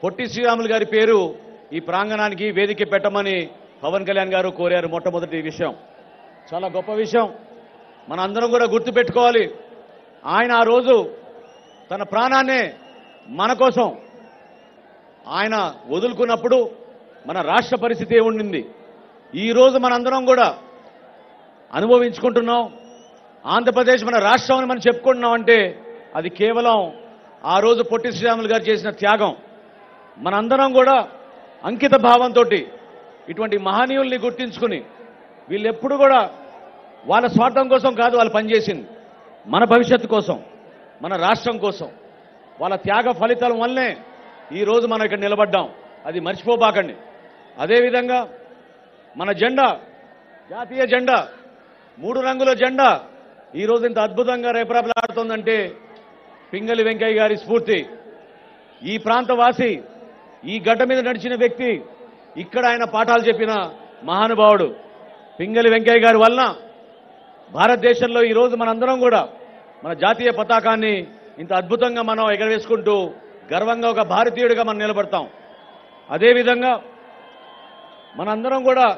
పొట్టి శ్రీరాములు గారి పేరు ఈ ప్రాంగణానికి వేదిక పెట్టమని పవన్ కళ్యాణ్ గారు కోరారు మొట్టమొదటి విషయం చాలా గొప్ప విషయం మన అందరం కూడా గుర్తుపెట్టుకోవాలి ఆయన ఆ రోజు తన ప్రాణాన్నే మన కోసం ఆయన వదులుకున్నప్పుడు మన రాష్ట్ర పరిస్థితి ఏముండింది ఈ రోజు మనందరం కూడా అనుభవించుకుంటున్నాం ఆంధ్రప్రదేశ్ మన రాష్ట్రం అని మనం చెప్పుకుంటున్నాం అంటే అది కేవలం ఆ రోజు పొట్టి శ్రీరాములు గారు చేసిన త్యాగం మనందరం కూడా అంకిత భావంతో ఇటువంటి మహనీయుల్ని గుర్తించుకుని వీళ్ళు ఎప్పుడు కూడా వాళ్ళ స్వార్థం కోసం కాదు వాళ్ళు పనిచేసింది మన భవిష్యత్తు కోసం మన రాష్ట్రం కోసం వాళ్ళ త్యాగ ఫలితాల వల్లనే ఈ రోజు మనం ఇక్కడ నిలబడ్డాం అది మర్చిపోబాకండి అదేవిధంగా మన జెండా జాతీయ జెండా మూడు రంగుల జెండా ఈ రోజు ఇంత అద్భుతంగా రేపరాపలాడుతోందంటే పింగళి వెంకయ్య గారి స్ఫూర్తి ఈ ప్రాంతవాసి ఈ గడ్డ మీద నడిచిన వ్యక్తి ఇక్కడ ఆయన పాఠాలు చెప్పిన మహానుభావుడు పింగళి వెంకయ్య గారి వలన భారతదేశంలో ఈ రోజు మనందరం కూడా మన జాతీయ పతాకాన్ని ఇంత అద్భుతంగా మనం ఎగరవేసుకుంటూ గర్వంగా ఒక భారతీయుడిగా మనం నిలబడతాం అదేవిధంగా మనందరం కూడా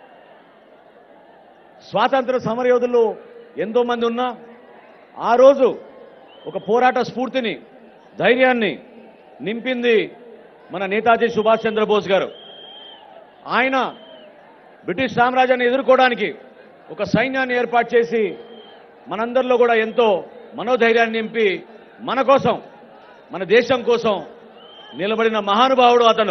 స్వాతంత్ర సమరయోధులు ఎంతో మంది ఉన్నా ఆ రోజు ఒక పోరాట స్ఫూర్తిని ధైర్యాన్ని నింపింది మన నేతాజీ సుభాష్ చంద్రబోస్ గారు ఆయన బ్రిటిష్ సామ్రాజ్యాన్ని ఎదుర్కోవడానికి ఒక సైన్యాన్ని ఏర్పాటు చేసి మనందరిలో కూడా ఎంతో మనోధైర్యాన్ని నింపి మన కోసం మన దేశం కోసం నిలబడిన మహానుభావుడు అతను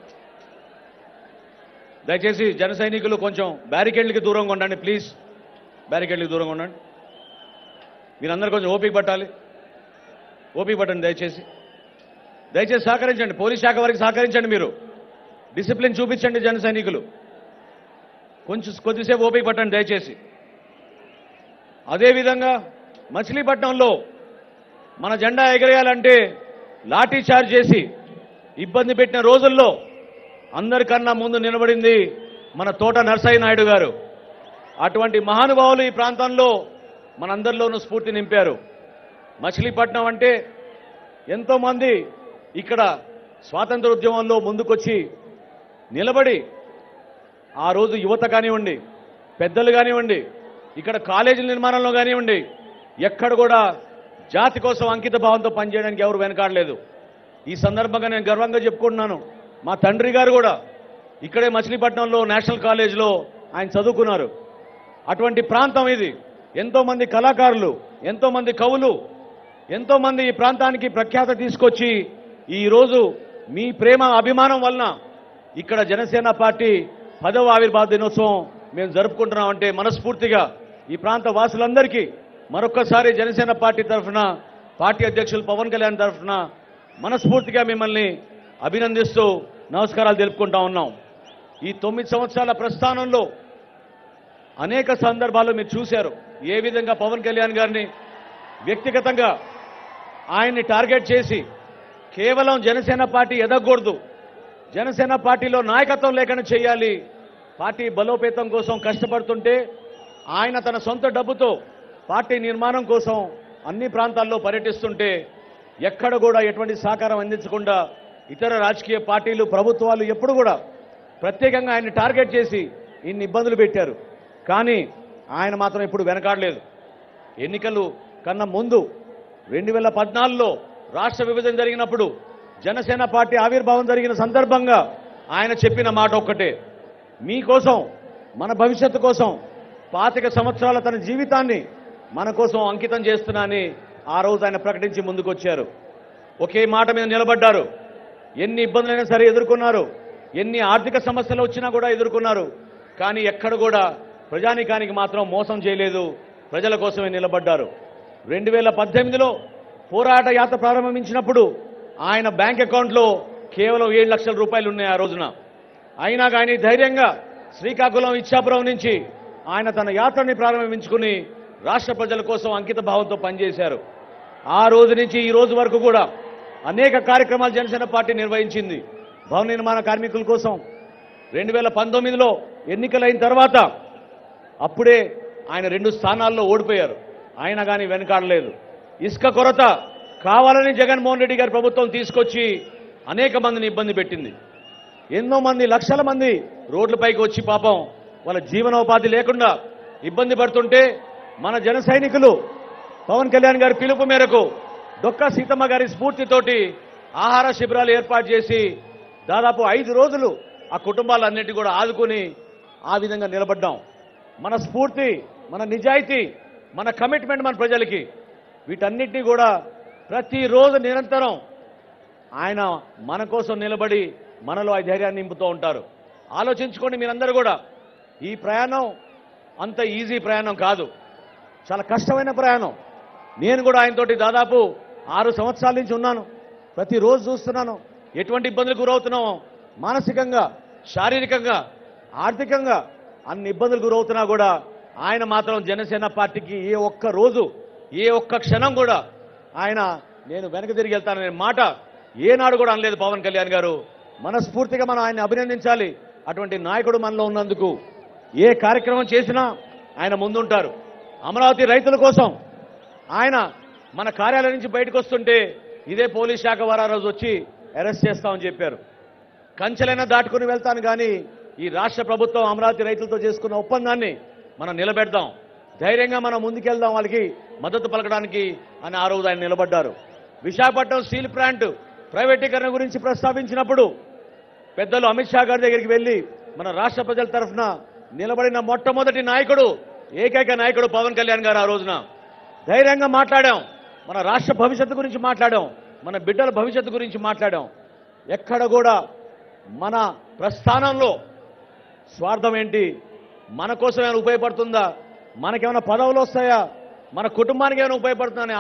దయచేసి జన సైనికులు కొంచెం బ్యారికేడ్లకి దూరంగా ఉండండి ప్లీజ్ బ్యారికేడ్లకి దూరంగా ఉండండి మీరందరూ కొంచెం ఓపిక పట్టాలి ఓపిక పట్టండి దయచేసి దయచేసి సహకరించండి పోలీస్ శాఖ వారికి సహకరించండి మీరు డిసిప్లిన్ చూపించండి జన సైనికులు కొంచెం కొద్దిసేపు ఓపిక పట్టండి దయచేసి అదేవిధంగా మచిలీపట్నంలో మన జెండా ఎగరేయాలంటే లాఠీ చార్జ్ చేసి ఇబ్బంది పెట్టిన రోజుల్లో అందరికన్నా ముందు నిలబడింది మన తోట నరసయ్య నాయుడు గారు అటువంటి మహానుభావులు ఈ ప్రాంతంలో మనందరిలోనూ స్ఫూర్తి నింపారు మచిలీపట్నం అంటే ఎంతో మంది ఇక్కడ స్వాతంత్ర ఉద్యమంలో ముందుకొచ్చి నిలబడి ఆ రోజు యువత కానివ్వండి పెద్దలు కానివ్వండి ఇక్కడ కాలేజీల నిర్మాణంలో కానివ్వండి ఎక్కడ కూడా జాతి కోసం అంకిత భావంతో పనిచేయడానికి ఎవరు వెనకాడలేదు ఈ సందర్భంగా నేను గర్వంగా చెప్పుకుంటున్నాను మా తండ్రి గారు కూడా ఇక్కడే మచిలీపట్నంలో నేషనల్ కాలేజ్లో ఆయన చదువుకున్నారు అటువంటి ప్రాంతం ఇది ఎంతో మంది కళాకారులు ఎంతో మంది కవులు ఎంతో మంది ఈ ప్రాంతానికి ప్రఖ్యాత తీసుకొచ్చి ఈ రోజు మీ ప్రేమ అభిమానం వలన ఇక్కడ జనసేన పార్టీ పదవ ఆవిర్భావ దినోత్సవం మేము జరుపుకుంటున్నామంటే మనస్ఫూర్తిగా ఈ ప్రాంత వాసులందరికీ మరొక్కసారి జనసేన పార్టీ తరఫున పార్టీ అధ్యక్షులు పవన్ కళ్యాణ్ తరఫున మనస్ఫూర్తిగా మిమ్మల్ని అభినందిస్తూ నమస్కారాలు తెలుపుకుంటా ఉన్నాం ఈ తొమ్మిది సంవత్సరాల ప్రస్థానంలో అనేక సందర్భాల్లో మీరు చూశారు ఏ విధంగా పవన్ కళ్యాణ్ గారిని వ్యక్తిగతంగా ఆయన్ని టార్గెట్ చేసి కేవలం జనసేన పార్టీ ఎదగకూడదు జనసేన పార్టీలో నాయకత్వం లేకుండా చేయాలి పార్టీ బలోపేతం కోసం కష్టపడుతుంటే ఆయన తన సొంత డబ్బుతో పార్టీ నిర్మాణం కోసం అన్ని ప్రాంతాల్లో పర్యటిస్తుంటే ఎక్కడ కూడా ఎటువంటి సహకారం అందించకుండా ఇతర రాజకీయ పార్టీలు ప్రభుత్వాలు ఎప్పుడు కూడా ప్రత్యేకంగా ఆయన్ని టార్గెట్ చేసి ఇన్ని ఇబ్బందులు పెట్టారు కానీ ఆయన మాత్రం ఇప్పుడు వెనకాడలేదు ఎన్నికలు కన్నా ముందు రెండు వేల పద్నాలుగులో రాష్ట్ర విభజన జరిగినప్పుడు జనసేన పార్టీ ఆవిర్భావం జరిగిన సందర్భంగా ఆయన చెప్పిన మాట ఒక్కటే మీకోసం మన భవిష్యత్తు కోసం పాతిక సంవత్సరాల తన జీవితాన్ని మన కోసం అంకితం చేస్తున్నానని ఆ రోజు ఆయన ప్రకటించి ముందుకొచ్చారు ఒకే మాట మీద నిలబడ్డారు ఎన్ని ఇబ్బందులైనా సరే ఎదుర్కొన్నారు ఎన్ని ఆర్థిక సమస్యలు వచ్చినా కూడా ఎదుర్కొన్నారు కానీ ఎక్కడ కూడా ప్రజానికానికి మాత్రం మోసం చేయలేదు ప్రజల కోసమే నిలబడ్డారు రెండు వేల పద్దెనిమిదిలో పోరాట యాత్ర ప్రారంభించినప్పుడు ఆయన బ్యాంక్ అకౌంట్లో కేవలం ఏడు లక్షల రూపాయలు ఉన్నాయి ఆ రోజున అయినా కానీ ధైర్యంగా శ్రీకాకుళం ఇచ్చాపురం నుంచి ఆయన తన యాత్రని ప్రారంభించుకుని రాష్ట్ర ప్రజల కోసం అంకిత భావంతో పనిచేశారు ఆ రోజు నుంచి ఈ రోజు వరకు కూడా అనేక కార్యక్రమాలు జనసేన పార్టీ నిర్వహించింది భవన నిర్మాణ కార్మికుల కోసం రెండు వేల పంతొమ్మిదిలో ఎన్నికలైన తర్వాత అప్పుడే ఆయన రెండు స్థానాల్లో ఓడిపోయారు ఆయన కానీ వెనకాడలేదు ఇసుక కొరత కావాలని జగన్మోహన్ రెడ్డి గారి ప్రభుత్వం తీసుకొచ్చి అనేక మందిని ఇబ్బంది పెట్టింది ఎన్నో మంది లక్షల మంది రోడ్లపైకి వచ్చి పాపం వాళ్ళ జీవనోపాధి లేకుండా ఇబ్బంది పడుతుంటే మన జన సైనికులు పవన్ కళ్యాణ్ గారి పిలుపు మేరకు డొక్కా సీతమ్మ గారి స్ఫూర్తితోటి ఆహార శిబిరాలు ఏర్పాటు చేసి దాదాపు ఐదు రోజులు ఆ కుటుంబాలన్నిటి కూడా ఆదుకుని ఆ విధంగా నిలబడ్డాం మన స్ఫూర్తి మన నిజాయితీ మన కమిట్మెంట్ మన ప్రజలకి వీటన్నిటినీ కూడా ప్రతిరోజు నిరంతరం ఆయన మన కోసం నిలబడి మనలో ఆ ధైర్యాన్ని నింపుతూ ఉంటారు ఆలోచించుకోండి మీరందరూ కూడా ఈ ప్రయాణం అంత ఈజీ ప్రయాణం కాదు చాలా కష్టమైన ప్రయాణం నేను కూడా ఆయనతోటి దాదాపు ఆరు సంవత్సరాల నుంచి ఉన్నాను ప్రతిరోజు చూస్తున్నాను ఎటువంటి ఇబ్బందులకు గురవుతున్నామో మానసికంగా శారీరకంగా ఆర్థికంగా అన్ని ఇబ్బందులకు గురవుతున్నా కూడా ఆయన మాత్రం జనసేన పార్టీకి ఏ ఒక్క రోజు ఏ ఒక్క క్షణం కూడా ఆయన నేను వెనక తిరిగి వెళ్తాననే మాట ఏనాడు కూడా అనలేదు పవన్ కళ్యాణ్ గారు మనస్ఫూర్తిగా మనం ఆయన అభినందించాలి అటువంటి నాయకుడు మనలో ఉన్నందుకు ఏ కార్యక్రమం చేసినా ఆయన ముందుంటారు అమరావతి రైతుల కోసం ఆయన మన కార్యాలయం నుంచి బయటకు వస్తుంటే ఇదే పోలీస్ శాఖ వారు ఆ రోజు వచ్చి అరెస్ట్ చేస్తామని చెప్పారు కంచెలైనా దాటుకుని వెళ్తాను కానీ ఈ రాష్ట్ర ప్రభుత్వం అమరావతి రైతులతో చేసుకున్న ఒప్పందాన్ని మనం నిలబెడదాం ధైర్యంగా మనం ముందుకెళ్దాం వాళ్ళకి మద్దతు పలకడానికి అని ఆ రోజు ఆయన నిలబడ్డారు విశాఖపట్నం స్టీల్ ప్లాంట్ ప్రైవేటీకరణ గురించి ప్రస్తావించినప్పుడు పెద్దలు అమిత్ షా గారి దగ్గరికి వెళ్ళి మన రాష్ట్ర ప్రజల తరఫున నిలబడిన మొట్టమొదటి నాయకుడు ఏకైక నాయకుడు పవన్ కళ్యాణ్ గారు ఆ రోజున ధైర్యంగా మాట్లాడాం మన రాష్ట్ర భవిష్యత్తు గురించి మాట్లాడాం మన బిడ్డల భవిష్యత్తు గురించి మాట్లాడాం ఎక్కడ కూడా మన ప్రస్థానంలో స్వార్థం ఏంటి మన కోసం ఏమైనా ఉపయోగపడుతుందా మనకేమైనా పదవులు వస్తాయా మన కుటుంబానికి ఏమైనా ఉపయోగపడుతుందా అనే